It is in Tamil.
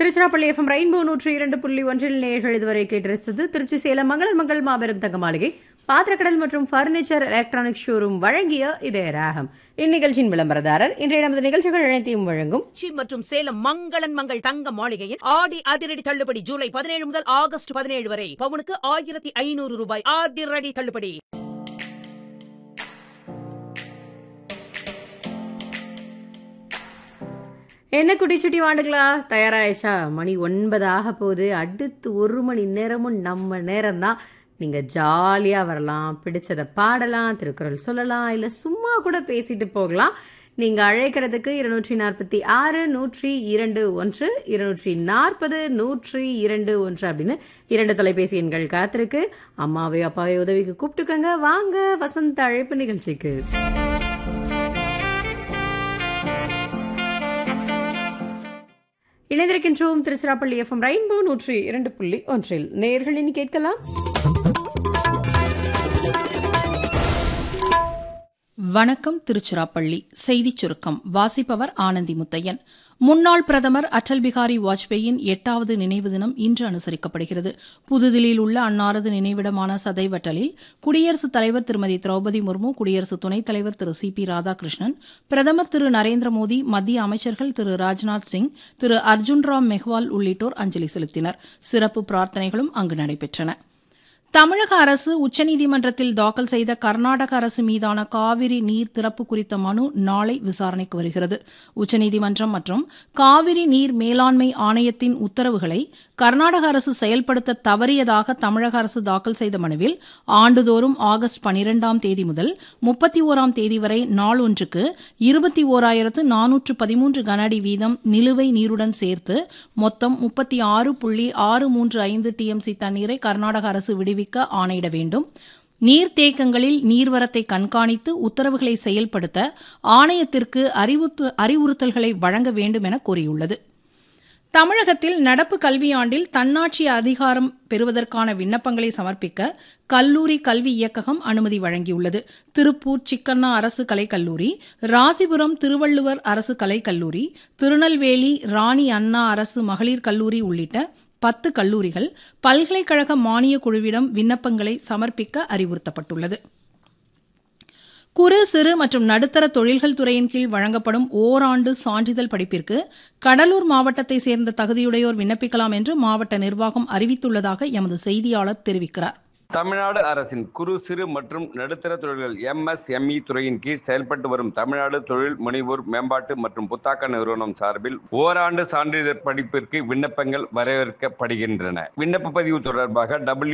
திருச்சிராப்பள்ளி எஃப்எம் ரெயின்போ நூற்றி இரண்டு புள்ளி ஒன்றில் நேர்கள் இதுவரை கேட்டிருந்தது திருச்சி சேலம் மங்களர் மங்கள் மாபெரும் தங்க மாளிகை பாத்திரக்கடல் மற்றும் பர்னிச்சர் எலக்ட்ரானிக் ஷோரூம் வழங்கிய இதய ராகம் இந்நிகழ்ச்சியின் விளம்பரதாரர் இன்றைய நமது நிகழ்ச்சிகள் அனைத்தையும் வழங்கும் திருச்சி மற்றும் சேலம் மங்களன் மங்கள் தங்க மாளிகையில் ஆடி அதிரடி தள்ளுபடி ஜூலை பதினேழு முதல் ஆகஸ்ட் பதினேழு வரை பவுனுக்கு ஆயிரத்தி ஐநூறு ரூபாய் அதிரடி தள்ளுபடி என்ன குட்டிச்சுட்டி வாண்டுகளா தயாராயிடுச்சா மணி ஒன்பது ஆக போகுது அடுத்து ஒரு மணி நேரமும் நம்ம நேரம்தான் நீங்கள் ஜாலியாக வரலாம் பிடிச்சதை பாடலாம் திருக்குறள் சொல்லலாம் இல்லை சும்மா கூட பேசிட்டு போகலாம் நீங்கள் அழைக்கிறதுக்கு இருநூற்றி நாற்பத்தி ஆறு நூற்றி இரண்டு ஒன்று இருநூற்றி நாற்பது நூற்றி இரண்டு ஒன்று அப்படின்னு இரண்டு தொலைபேசி எண்கள் காத்திருக்கு அம்மாவையோ அப்பாவையோ உதவிக்கு கூப்பிட்டுக்கோங்க வாங்க வசந்த அழைப்பு நிகழ்ச்சிக்கு இணைந்திருக்கின்றோம் திருச்சிராப்பள்ளி எஃப்எம் ரெயின்போ நூற்றி இரண்டு புள்ளி ஒன்றில் நேர்களின் கேட்கலாம் வணக்கம் திருச்சிராப்பள்ளி செய்திச் சுருக்கம் வாசிப்பவர் ஆனந்தி முத்தையன் முன்னாள் பிரதமர் அடல் பிகாரி வாஜ்பேயின் எட்டாவது நினைவு தினம் இன்று அனுசரிக்கப்படுகிறது புதுதில்லியில் உள்ள அன்னாரது நினைவிடமான சதைவ் அட்டலில் குடியரசுத் தலைவர் திருமதி திரௌபதி முர்மு குடியரசு துணைத் தலைவர் திரு சி பி ராதாகிருஷ்ணன் பிரதமர் திரு நரேந்திர மோடி மத்திய அமைச்சர்கள் திரு ராஜ்நாத் சிங் திரு அர்ஜுன் ராம் மெஹ்வால் உள்ளிட்டோர் அஞ்சலி செலுத்தினர் சிறப்பு பிரார்த்தனைகளும் அங்கு நடைபெற்றன தமிழக அரசு உச்சநீதிமன்றத்தில் தாக்கல் செய்த கர்நாடக அரசு மீதான காவிரி நீர் திறப்பு குறித்த மனு நாளை விசாரணைக்கு வருகிறது உச்சநீதிமன்றம் மற்றும் காவிரி நீர் மேலாண்மை ஆணையத்தின் உத்தரவுகளை கர்நாடக அரசு செயல்படுத்த தவறியதாக தமிழக அரசு தாக்கல் செய்த மனுவில் ஆண்டுதோறும் ஆகஸ்ட் பனிரெண்டாம் தேதி முதல் முப்பத்தி ஓராம் தேதி வரை நாள் ஒன்றுக்கு இருபத்தி ஓராயிரத்து நானூற்று பதிமூன்று கனஅடி வீதம் நிலுவை நீருடன் சேர்த்து மொத்தம் முப்பத்தி ஆறு புள்ளி ஆறு மூன்று ஐந்து டிஎம்சி தண்ணீரை கர்நாடக அரசு விடுவிக்க ஆணையிட வேண்டும் நீர்த்தேக்கங்களில் நீர்வரத்தை கண்காணித்து உத்தரவுகளை செயல்படுத்த ஆணையத்திற்கு அறிவுத்து அறிவுறுத்தல்களை வழங்க வேண்டும் என கூறியுள்ளது தமிழகத்தில் நடப்பு கல்வியாண்டில் தன்னாட்சி அதிகாரம் பெறுவதற்கான விண்ணப்பங்களை சமர்ப்பிக்க கல்லூரி கல்வி இயக்ககம் அனுமதி வழங்கியுள்ளது திருப்பூர் சிக்கண்ணா அரசு கலைக்கல்லூரி ராசிபுரம் திருவள்ளுவர் அரசு கலைக்கல்லூரி திருநெல்வேலி ராணி அண்ணா அரசு மகளிர் கல்லூரி உள்ளிட்ட பத்து கல்லூரிகள் பல்கலைக்கழக மானியக் குழுவிடம் விண்ணப்பங்களை சமர்ப்பிக்க அறிவுறுத்தப்பட்டுள்ளது குறு சிறு மற்றும் நடுத்தர தொழில்கள் துறையின் கீழ் வழங்கப்படும் ஓராண்டு சான்றிதழ் படிப்பிற்கு கடலூர் மாவட்டத்தை சேர்ந்த தகுதியுடையோர் விண்ணப்பிக்கலாம் என்று மாவட்ட நிர்வாகம் அறிவித்துள்ளதாக எமது செய்தியாளர் தெரிவிக்கிறார் தமிழ்நாடு அரசின் குறு சிறு மற்றும் நடுத்தர தொழில்கள் எம்எஸ்எம்இ துறையின் கீழ் செயல்பட்டு வரும் தமிழ்நாடு தொழில் முனைவோர் மேம்பாட்டு மற்றும் புத்தாக்க நிறுவனம் சார்பில் ஓராண்டு சான்றிதழ் படிப்பிற்கு விண்ணப்பங்கள் வரவேற்கப்படுகின்றன விண்ணப்ப பதிவு தொடர்பாக டபிள்யூ